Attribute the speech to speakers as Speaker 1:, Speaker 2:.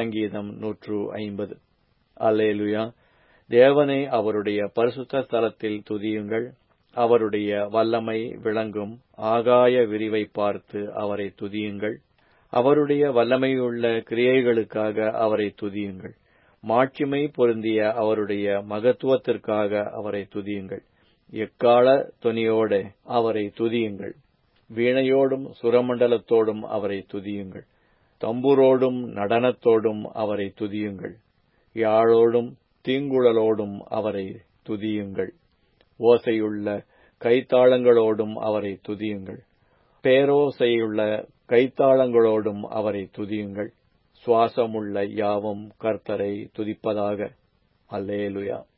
Speaker 1: சங்கீதம் நூற்று ஐம்பது அல்லேலுயா தேவனை அவருடைய பரிசுத்த ஸ்தலத்தில் துதியுங்கள் அவருடைய வல்லமை விளங்கும் ஆகாய விரிவை பார்த்து அவரை துதியுங்கள் அவருடைய வல்லமையுள்ள கிரியைகளுக்காக அவரை துதியுங்கள் மாட்சிமை பொருந்திய அவருடைய மகத்துவத்திற்காக அவரை துதியுங்கள் எக்கால துணியோட அவரை துதியுங்கள் வீணையோடும் சுரமண்டலத்தோடும் அவரை துதியுங்கள் தம்புரோடும் நடனத்தோடும் அவரை துதியுங்கள் யாழோடும் தீங்குழலோடும் அவரை துதியுங்கள் ஓசையுள்ள கைத்தாளங்களோடும் அவரை துதியுங்கள் பேரோசையுள்ள கைத்தாளங்களோடும் அவரை துதியுங்கள் சுவாசமுள்ள யாவும் கர்த்தரை துதிப்பதாக அல்லேலுயா